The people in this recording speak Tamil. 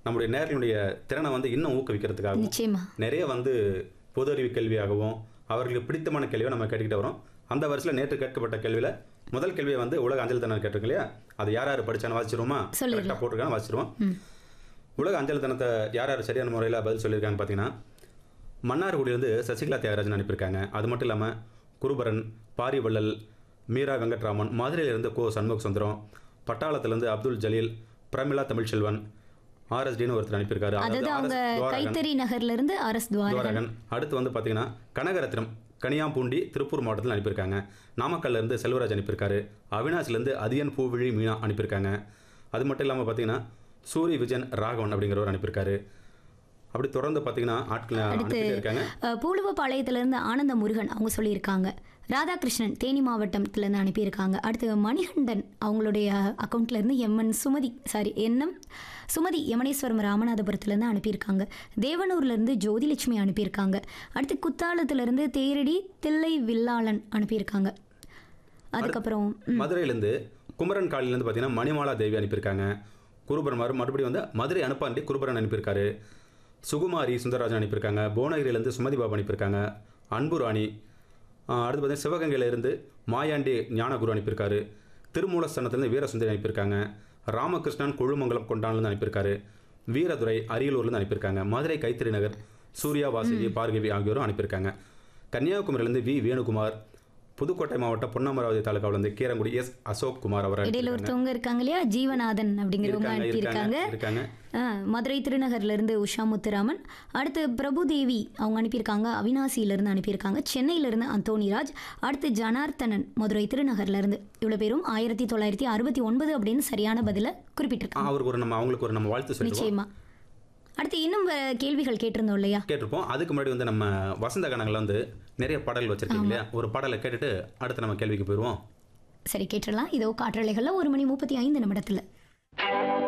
நம்முடைய நேர்களுடைய திறனை வந்து இன்னும் ஊக்குவிக்கிறதுக்காகவும் நிச்சயமா நிறைய வந்து பொது அறிவு கேள்வியாகவும் அவர்களுக்கு பிடித்தமான கேள்வியை நம்ம கேட்டுக்கிட்டு வரோம் அந்த வரிசையில் நேற்று கேட்கப்பட்ட கேள்வியில் முதல் கேள்வியை வந்து உலக அஞ்சல் தினம் கேட்டிருக்கு இல்லையா அது யார் யார் படிச்சான்னு வாசிச்சிருவோமா சொல்லிடலாம். கரெக்டாக போட்டிருக்கான்னு வாசிச்சிருவோம் ம் உலக அஞ்சல் தினத்தை யார் யார் சரியான முறையில் பதில் சொல்லியிருக்காங்கன்னு பார்த்தீங்கன்னா மன்னார்குடியிலேருந்து சசிகலா தியாகராஜன் அனுப்பியிருக்காங்க அது மட்டும் இல்லாமல் குருபரன் பாரிவள்ளல் மீரா வெங்கட்ராமன் மதுரையிலிருந்து கோ சண்முக சுந்தரம் பட்டாளத்திலேருந்து அப்துல் ஜலீல் பிரமிளா தமிழ்ச்செல்வன் ஆர்எஸ்டின்னு ஒருத்தர் அனுப்பியிருக்காரு அதாவது அவங்க RS துவாரகன். கைத்தறி நகர்ல இருந்து அரஸ் துவாரகன் துவாரகன் அடுத்து வந்து பார்த்தீங்கன்னா கனகரத்னம் கனியாம்பூண்டி திருப்பூர் மாவட்டத்தில் அனுப்பியிருக்காங்க நாமக்கல்ல இருந்து செல்வராஜ் அனுப்பியிருக்காரு அவினாசிலேருந்து அதியன் பூவிழி மீனா அனுப்பியிருக்காங்க அது மட்டும் இல்லாமல் பார்த்தீங்கன்னா சூரி விஜயன் ராகவன் அப்படிங்கிறவர் அனுப்பியிருக்காரு அப்படி தொடர்ந்து பார்த்தீங்கன்னா ஆட்கள் அனுப்பிட்டே இருக்காங்க அஹ், பூலுவப்பாளையத்திலிருந்து ஆனந்த முருகன் அவங்க சொல்லியிருக்காங்க ராதாகிருஷ்ணன் தேனி மாவட்டத்திலேருந்து அனுப்பியிருக்காங்க அடுத்து மணிகண்டன் அவங்களுடைய அக்கௌண்ட்ல இருந்து M N Sumathi sorry N M Sumathi Yamaneswaram ராமநாதபுரத்துலேருந்து அனுப்பியிருக்காங்க தேவனூர்லேருந்து ஜோதிலட்சுமி அனுப்பியிருக்காங்க அடுத்து குத்தாலத்திலிருந்து தேரடி தில்லை வில்லாளன் அனுப்பியிருக்காங்க அதுக்கப்புறம் ம், மதுரையிலேருந்து குமரன் காலிலேருந்து பார்த்தீங்கன்னா மணிமாலா தேவி அனுப்பியிருக்காங்க குருபரன் மறு மறுபடியும் வந்து மதுரை அனுப்பாண்டி குருபரன் அனுப்பியிருக்காரு சுகுமாரி சுந்தரராஜன் அனுப்பியிருக்காங்க புவனகிரியிலேருந்து சுமதி பாபு அனுப்பியிருக்காங்க அன்பு ராணி ஆஹ் அடுத்து பார்த்தீங்கன்னா சிவகங்கையிலேருந்து மாயாண்டி ஞானகுரு அனுப்பியிருக்காரு திருமூலஸ்தானத்துலேருந்து வீரசுந்தரி அனுப்பியிருக்காங்க ராமகிருஷ்ணன் கொழுமங்கலம் கொண்டான்லேருந்து அனுப்பியிருக்காரு வீரதுரை அரியலூர்லேருந்து அனுப்பியிருக்காங்க மதுரை கைத்தறி நகர் சூர்யா வாசுகி பார்கவி ஆகியோரும் அனுப்பியிருக்காங்க கன்னியாகுமரியிலேருந்து வி வேணுகுமார் புதுக்கோட்டை மாவட்டம் பொன்னமராவதி தாலுகாவிலேருந்து கீரங்குடி எஸ் அசோக் குமார் அவர் இடையில ஒருத்தவங்க இருக்காங்க இல்லையா ஜீவநாதன் அப்படிங்கிறவங்க இருக்காங்க அனுப்பியிருக்காங்க இருக்காங்க இருக்காங்க ஆ, மதுரை திருநகர்ல இருந்து உஷா முத்துராமன் அடுத்து பிரபுதேவி அவங்க அனுப்பியிருக்காங்க அவினாசியில இருந்து அனுப்பியிருக்காங்க சென்னையில இருந்து அந்தோணிராஜ் அடுத்து ஜனார்த்தனன் மதுரை திருநகர்ல இருந்து இவ்வளவு பேரும் ஆயிரத்தி தொள்ளாயிரத்தி அறுபத்தி ஒன்பது அப்படின்னு சரியான பதில குறிப்பிட்டிருக்காங்க ஆ, அவருக்கு ஒரு நம்ம அவங்களுக்கு ஒரு நம்ம வாழ்த்து சொல்லுவோம் நிச்சயமா அடுத்து இன்னும் அஹ், கேள்விகள் கேட்டிருந்தோம் இல்லையா கேட்டிருப்போம் அதுக்கு முன்னாடி வந்து நம்ம வசந்த கணங்களில் வந்து நிறைய பாடல்கள் வச்சிருக்கீங்க இல்லையா ஒரு பாடலை கேட்டுட்டு அடுத்து நம்ம கேள்விக்கு போயிடுவோம் சரி கேட்டுடலாம் இதோ காற்றலைகள்ல ஒரு மணி முப்பத்தி ஐந்து நிமிடத்துல